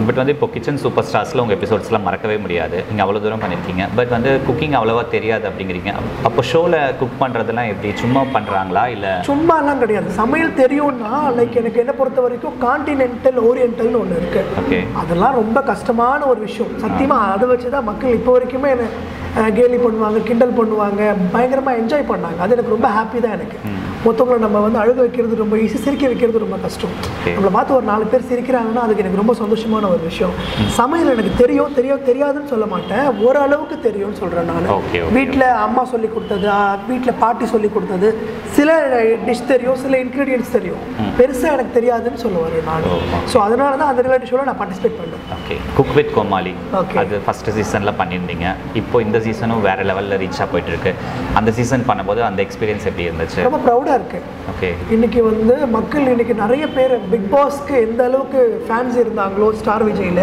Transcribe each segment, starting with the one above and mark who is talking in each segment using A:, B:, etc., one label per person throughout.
A: But வந்து இப்போ kitchen super ஸ்டார்ஸில் உங்கள் எபிசோட்ஸ்லாம் மறக்கவே முடியாது நீங்கள் அவ்வளோ தூரம் பண்ணியிருக்கீங்க பட் வந்து குக்கிங் அவ்வளோவா தெரியாது அப்படிங்கிறீங்க அப்போ ஷோவில் குக் பண்ணுறதுலாம் எப்படி சும்மா பண்ணுறாங்களா இல்லை
B: சும்மாலாம் கிடையாது சமையல் தெரியும்னா லைக் எனக்கு என்ன பொறுத்த வரைக்கும் கான்டினென்டல் ஓரியன்டல்னு ஒன்று இருக்கு
A: ஓகே
B: அதெல்லாம் ரொம்ப கஷ்டமான ஒரு விஷயம் சத்தியமா அதை வச்சு தான் மக்கள் இப்போ வரைக்குமே என்னை அஹ், கேலி பண்ணுவாங்க கிண்டல் பண்ணுவாங்க பயங்கரமாக என்ஜாய் பண்ணாங்க அது எனக்கு ரொம்ப ஹாப்பி தான் எனக்கு மொத்தவங்களை நம்ம வந்து அழுக வைக்கிறது ரொம்ப ஈஸி சிரிக்க வைக்கிறது ரொம்ப கஷ்டம்
A: Okay.
B: நம்மளை பார்த்து ஒரு நாலு பேர் சிரிக்கிறாங்கன்னா அதுக்கு எனக்கு ரொம்ப சந்தோஷமான ஒரு விஷயம் சமையல் எனக்கு தெரியும் தெரியும் தெரியாதுன்னு சொல்ல மாட்டேன் ஓரளவுக்கு தெரியும்னு சொல்கிறேன் நான்
A: Okay, okay.
B: வீட்டில் அம்மா சொல்லி கொடுத்தது வீட்டில் பாட்டி சொல்லி கொடுத்தது சில டிஷ் தெரியும் சில இன்க்ரீடியன்ஸ் தெரியும் பெருசாக எனக்கு தெரியாதுன்னு சொல்ல வரேன் நான்
A: ஓ, okay.
B: ஸோ அதனால தான் அந்த ரிலேட்டிவ் ஷோவில் நான் பார்ட்டிசிபேட் பண்ணேன்
A: okay cook with Comali
B: Okay.
A: அது ஃபர்ஸ்ட் சீசனில் பண்ணியிருந்தீங்க இப்போ இந்த சீசனும் வேற லெவலில் ரீச்சாக போயிட்டு இருக்கு அந்த சீசன் பண்ணும்போது அந்த எக்ஸ்பீரியன்ஸ் எப்படி இருந்துச்சு
B: ரொம்ப ப்ரௌடாக இருக்கு
A: ஓகே
B: இன்னைக்கு வந்து மக்கள் இன்னைக்கு நிறைய பேர் பிக் பாஸ்க்கு எந்த அளவுக்கு ஃபேன்ஸ் இருந்தாங்களோ ஸ்டார் விஜயில்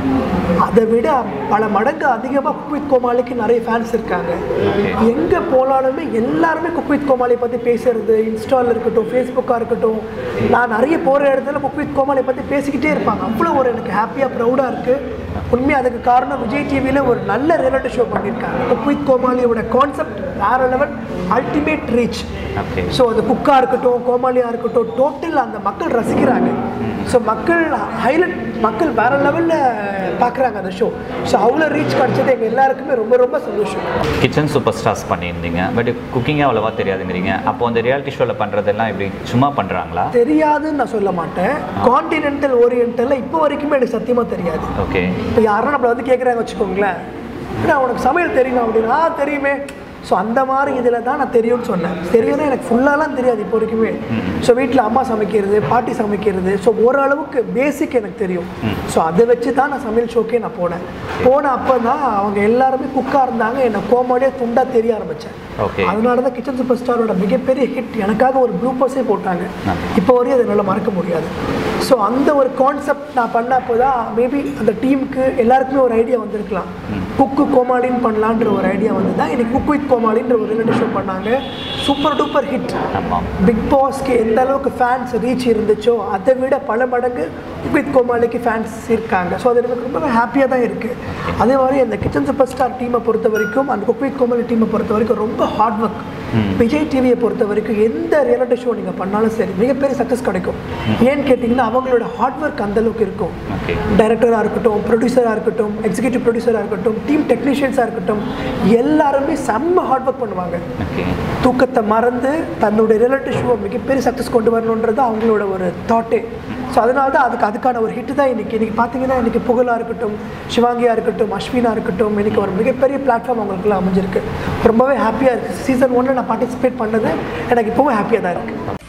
B: அதை விட பல மடங்கு அதிகமாக குக் வித் கோமாளிக்கு நிறைய ஃபேன்ஸ் இருக்காங்க
A: Okay.
B: எங்கே போனாலுமே எல்லாருமே குக் வித் கோமாளி பற்றி பேசுறது இன்ஸ்டாவில் இருக்கட்டும் ஃபேஸ்புக்காக இருக்கட்டும் நான் நிறைய போகிற இடத்துல குக் வித் கோமாளி பற்றி பேசிக்கிட்டே இருப்பாங்க அவ்வளோ ஒரு எனக்கு ஹாப்பியாக ப்ரௌடாக இருக்குது உண்மையாக அதுக்கு காரணம் விஜய் டிவியில் ஒரு நல்ல ரியாலிட்டி ஷோ பண்ணியிருக்காங்க குக் வித் கோமாளியோட கான்செப்ட் வேற level ultimate reach
A: okay
B: so அது குக்காக இருக்கட்டும் கோமாளியாக இருக்கட்டும் டோட்டல் அந்த மக்கள் ரசிக்கிறாங்க ஸோ மக்கள் ஹைலைட் மக்கள் வேற லெவலில் பார்க்குறாங்க அந்த ஷோ ஸோ அவ்வளோ ரீச் கிடச்சது எங்கள் எல்லாருக்குமே ரொம்ப ரொம்ப சந்தோஷம்
A: கிச்சன் சூப்பர் ஸ்டார்ஸ் பண்ணியிருந்தீங்க பட் குக்கிங்கே அவ்வளோவா தெரியாதுங்கிறீங்க அப்போ அந்த ரியாலிட்டி ஷோவில் பண்ணுறதெல்லாம் எப்படி சும்மா பண்ணுறாங்களா
B: தெரியாதுன்னு நான் சொல்ல மாட்டேன் கான்டினென்டல் ஓரியன்டலில் இப்போ வரைக்குமே எனக்கு சத்தியமாக தெரியாது
A: ஓகே
B: இப்போ யாரும் நம்மளை வந்து கேட்குறாங்க வச்சுக்கோங்களேன் "அண்ணா, உனக்கு சமையல் தெரியும் அப்படின்னா "ஆ, தெரியுமே ஸோ அந்த மாதிரி இதில் தான் நான் தெரியும்னு சொன்னேன் தெரியும்னா எனக்கு ஃபுல்லாலாம் தெரியாது இப்போ வரைக்குமே ஸோ வீட்டில் அம்மா சமைக்கிறது பாட்டி சமைக்கிறது ஸோ ஓரளவுக்கு பேசிக் எனக்கு தெரியும் ஸோ அதை வச்சு தான் நான் சமையல் ஷோக்கே நான் போனேன் போன அப்போ தான் அவங்க எல்லாருமே குக்காக இருந்தாங்க என்னை கோமாடியே துண்டாக தெரிய ஆரம்பித்தேன்
A: ஓகே
B: அதனால தான் கிச்சன் சூப்பர் ஸ்டாரோட மிகப்பெரிய ஹிட் எனக்காக ஒரு ப்ளூப்பர்ஸே போட்டாங்க இப்போ வரையும் அதை என்னால் மறக்க முடியாது ஸோ அந்த ஒரு கான்செப்ட் நான் பண்ணப்போ தான் மேபி அந்த டீமுக்கு எல்லாருக்குமே ஒரு ஐடியா வந்திருக்கலாம் குக்கு கோமாளின்னு பண்ணலான்ற ஒரு ஐடியா வந்து தான் எனக்கு குக் வித் கோமாளின்ற ஒரு ரிலேட்டிவ் ஷோ பண்ணாங்க சூப்பர் டூப்பர் ஹிட்
A: ஆமாம்
B: பிக் பாஸ்க்கு எந்த அளவுக்கு ஃபேன்ஸ் ரீச் இருந்துச்சோ அதை விட பல மடங்கு குக் வித் கோமாளிக்கு ஃபேன்ஸ் இருக்காங்க ஸோ அது எனக்கு ரொம்ப ஹாப்பியாக தான் இருக்குது அதே மாதிரி அந்த கிச்சன் சூப்பர் ஸ்டார் டீமை பொறுத்த வரைக்கும் அந்த குக் வித் கோமாளி டீமை பொறுத்த வரைக்கும் ரொம்ப ஹார்ட் ஒர்க் விஜய் டிவியை பொறுத்த வரைக்கும் எந்த ரியாலிட்டி ஷோ நீங்கள் பண்ணாலும் சரி மிகப்பெரிய சக்ஸஸ் கிடைக்கும் ஏன்னு கேட்டிங்கன்னா அவங்களோட ஹார்ட் ஒர்க் அந்த அளவுக்கு இருக்கும்
A: ஓகே
B: டைரக்டராக இருக்கட்டும் ப்ரொடியூசராக இருக்கட்டும் எக்ஸிக்யூட்டிவ் ப்ரொடியூசராக இருக்கட்டும் டீம் டெக்னீஷியன்ஸாக இருக்கட்டும் எல்லாருமே செம்ம ஹார்ட் ஒர்க் பண்ணுவாங்க
A: ஓகே
B: தூக்கத்தை மறந்து தன்னுடைய ரிலேட்டிவ் ஷோவை மிகப்பெரிய சக்ஸஸ் கொண்டு வரணுன்றது அவங்களோட ஒரு தாட்டே ஸோ அதனால தான் அதுக்கு அதுக்கான ஒரு ஹிட் தான் இன்றைக்கி இன்றைக்கி பார்த்தீங்கன்னா இன்றைக்கி புகழாக இருக்கட்டும் சிவாங்கியாக இருக்கட்டும் அஸ்வினா இருக்கட்டும் இன்றைக்கி ஒரு மிகப்பெரிய பிளாட்ஃபார்ம் அவங்களுக்குலாம் அமைஞ்சிருக்கு ரொம்பவே ஹாப்பியாக இருக்குது சீசன் ஒன்றில் நான் பார்ட்டிசிபேட் பண்ணது எனக்கு இப்போவும் ஹாப்பியாக தான் இருக்குது